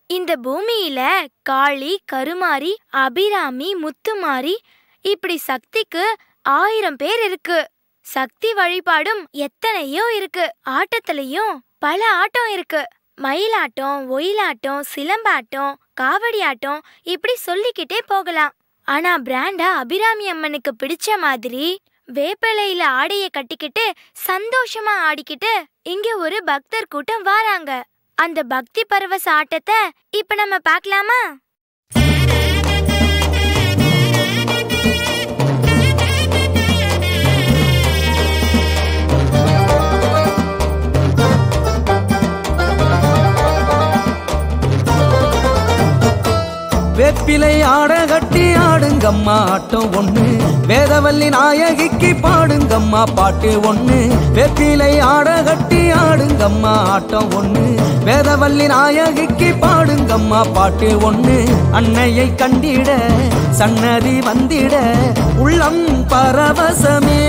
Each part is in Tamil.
இந்த பூமியில காளி கருமாரி அபிராமி முத்துமாரி இப்படி சக்திக்கு ஆயிரம் பேர் இருக்கு சக்தி வழிபாடும் எத்தனையோ இருக்கு ஆட்டத்திலையும் பல ஆட்டம் இருக்கு மயிலாட்டம் ஒயிலாட்டம் சிலம்பாட்டம் காவடி ஆட்டம் இப்படி சொல்லிக்கிட்டே போகலாம் ஆனா பிராண்டா அபிராமி அம்மனுக்கு பிடிச்ச மாதிரி வேப்பிலையில ஆடைய கட்டிக்கிட்டு சந்தோஷமா ஆடிக்கிட்டு இங்க ஒரு பக்தர் கூட்டம் வாராங்க அந்த பக்தி பரவச ஆட்டத்தை இப்ப நம்ம பார்க்கலாமா வேப்பிலை ஆட கட்டி ஆடுங்கம்மா ஆட்டம் ஒண்ணு வேதவல்லி நாயகிக்கு பாடுங்கம்மா பாட்டு ஒண்ணு வேப்பிலை ஆட கட்டி ஆடுங்கம்மா ஆட்டம் ஒண்ணு வேதவல்லி நாயகிக்கு பாடுங்கம்மா பாட்டு ஒண்ணு அன்னையை கண்டிட சன்னதி வந்திட உள்ளம் பரவசமே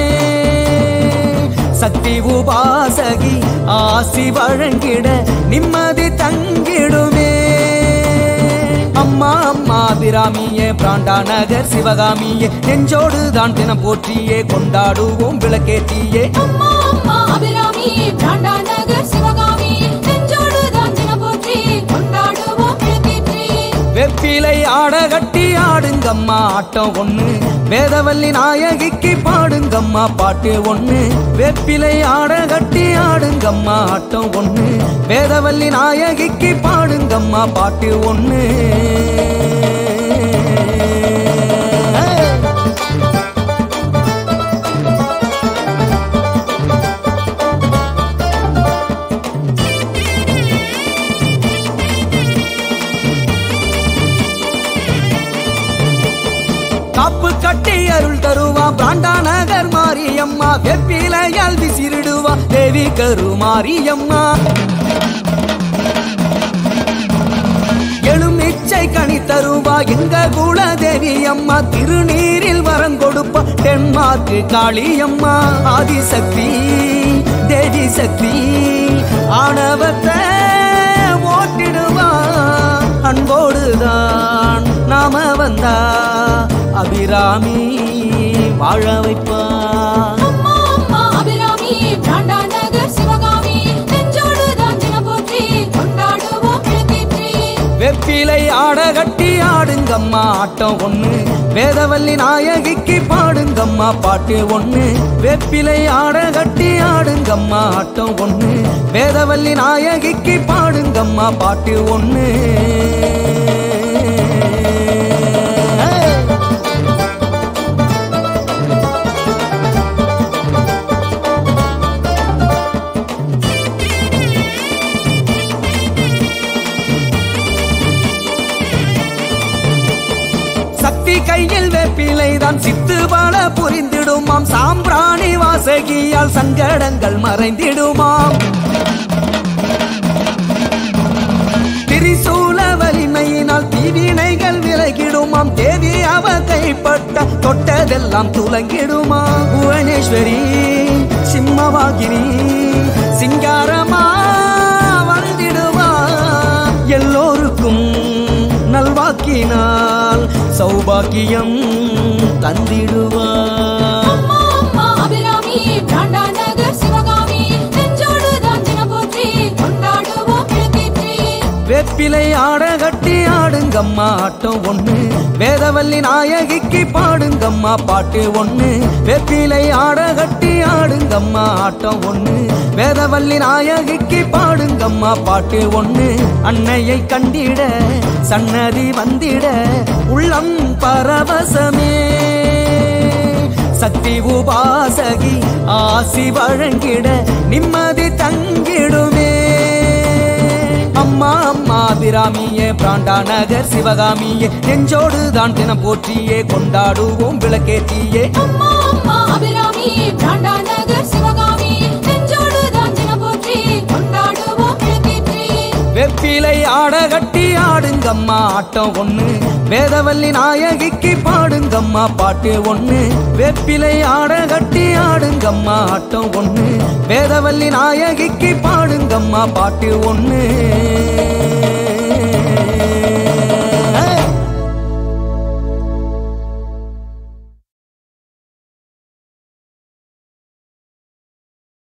சக்தி உபாசகி ஆசி வழங்கிட நிம்மதி தங்கிடுமே அம்மா அம்மா அபிராமியே பிராண்டா நகர் சிவகாமியே நெஞ்சோடு தான் தினம் போற்றியே கொண்டாடுவோம் விளக்கேற்றியே அம்மா அம்மா அபிராமி பிராண்டா நகர் சிவகாமி நெஞ்சோடு தான் தினம் போற்றி கொண்டாடுவோம் விளக்கேற்றி வெப்பிலை ஆட கட்டி ஆடுங்கம்மா ஆட்டம் ஒண்ணு வேதவல்லி நாயகிக்கு பாடுங்கம்மா பாட்டு ஒண்ணு வெப்பிலை ஆட கட்டி ஆடுங்கம்மா ஆட்டம் ஒண்ணு வேதவல்லி நாயகிக்கு பாடுங்கம்மா பாட்டு ஒண்ணு காப்பு கட்டி அருள் தருவா பிராண்டா நகர் மாரியம்மா வெப்பிலையால் விசிறிடுவா தேவி கரு மாரியம்மா எழுமிச்சை கனி தருவா எங்க குல தேவி அம்மா திருநீரில் வரம் கொடுப்பா தென்மார்க்கு காளியம்மா ஆதிசக்தி தேவி சக்தி ஆணவத்தை ஓட்டிடுவா அன்போடுதான் நாம வந்தா அபிராமி வாழ வைப்பா அம்மா அம்மா அபிராமி பிராண்டா நகர் சிவகாமி நெஞ்சோடு தான் தினம் போற்றி கொண்டாடுவோம் விளக்கேற்றி வெப்பிலை ஆட கட்டி ஆடுங்கம்மா ஆட்டம் ஒண்ணு வேதவல்லி நாயகிக்கு பாடுங்கம்மா பாட்டு ஒண்ணு வெப்பிலை ஆட கட்டி ஆடுங்கம்மா ஆட்டம் ஒண்ணு வேதவல்லி நாயகிக்கு பாடுங்கம்மா பாட்டு ஒண்ணு சக்தி கையில் வேப்பிலை தான் சித்து பல புரிந்திடுமாம் சாம்பிராணி வாசகியால் சங்கடங்கள் மறைந்திடுமாம் திரிசூல வலிமையினால் தீவினைகள் விலகிடுமாம் தேவி அவ கைப்பட்ட தொட்டதெல்லாம் துலங்கிடுமா புவனேஸ்வரி சிம்மவாகினி சிங்காரமா வந்திடுவா எல்லோருக்கும் நல்வாக்கினால் சௌபாக்கியம் தந்திடுவா அம்மா அம்மா அபிராமி பிராண்டா நகர் சிவகாமி நெஞ்சோடு தான் தினம் போற்றி கொண்டாடுவோம் விளக்கேற்றி வேப்பிலை ஆட கட்டி ஆடுங்கம்மா ஆட்டம் ஒண்ணு வேதவல்லி நாயகிக்கு பாடுங்கம்மா பாட்டு ஒண்ணு வேப்பிலை ஆட கட்டி ஆடுங்கம்மா ஆட்டம் ஒண்ணு வேதவல்லி நாயகிக்கு பாடுங்கம்மா பாட்டு ஒண்ணு அன்னையை கண்டிட சன்னதி வந்திட உள்ளம் பரவசமே சக்தி உபாசகி ஆசி வழங்கிட நிம்மதி தங்கிடுமே அம்மா அம்மா அபிராமியே பிராண்டா நகர் சிவகாமியே நெஞ்சோடு தான் தினம் போற்றியே கொண்டாடுவோம் விளக்கேற்றியே அம்மா அம்மா அபிராமி பிராண்டா நகர் சிவகாமி நெஞ்சோடு தான் தினம் போற்றி கொண்டாடுவோம் விளக்கேற்றி வெப்பிலை ஆட கட்டி ஆடுங்கம்மா ஆட்டம் ஒண்ணு வேதவல்லி நாயகிக்கு பாடுங்கம்மா பாட்டு ஒண்ணு வெப்பிலை ஆட கட்டி ஆடுங்கம்மா ஆட்டம் ஒண்ணு வேதவல்லி நாயகிக்கு பாடுங்கம்மா பாட்டு ஒண்ணு